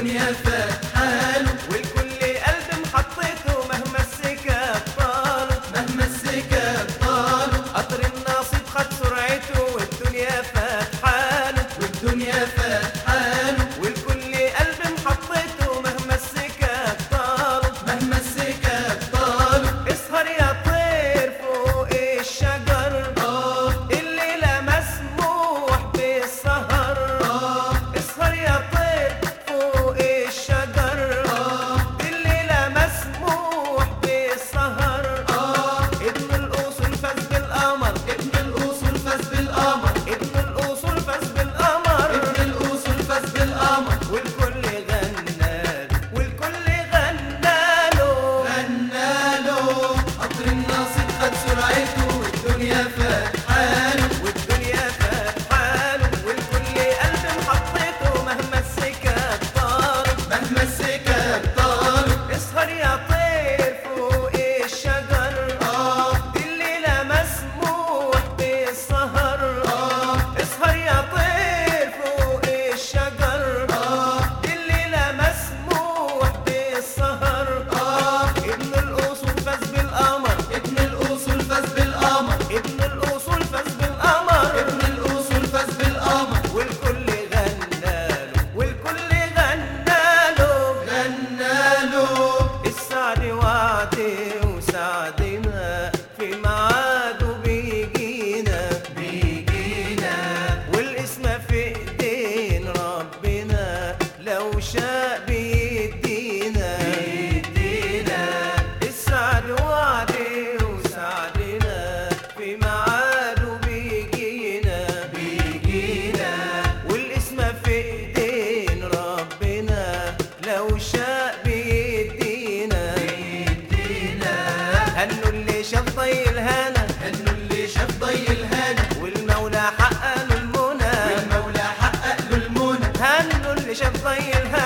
والدنيا فاتحاله والكل قلب محطته مهما السكة طاله مهما السكة طاله قطر الناصب خد سرعته والدنيا فاتحاله والدنيا فاتحاله والكل قلب محطته مهما السكة طاله مهما السكة طاله اسهر يا طير فوق الشجر آه الليلة مسموح بالسهر آه اسهر يا طير فوق الشجر آه الليلة مسموح بالسهر آه ابن الأصول فاز بالقمر ابن الأصول فاز بالقمر ابن الأصول فاز بالقمر ابن الأصول فاز بالقمر والكل غنى والكل غنى له غناله قطر الناصب خد سرعته والدنيا فاتحاله والدنيا فاتحاله والكل قلب محطته مهما السكة طارت مهما السكة طاله اسهر يا طير فوق الشجر آه الليلة مسموح بالسهر آه اسهر يا طير فوق الشجر آه الليلة مسموح بالسهر آه ابن الأصول فاز بالقمر ابن الأصول فاز بالقمر ابن الأصول فاز بالقمر ابن الأصول فاز بالقمر والكل غناله والكل غناله غناله السعد وعدي وسعدنا في ميعاده بيجينا بيجينا والاسم في ايدين ربنا لو شاء بيدينا بيدينا السعد وعدي وسعدنا في ميعاده بيجينا بيجينا والاسم في ايدين ربنا لو شاء بيدينا بيدينا هنو اللي شاف ضي الهنا هنو اللي شاف ضي الهنا والمولى حقق له المنى والمولى حقق له المنى هنو اللي شاف ضي الهنا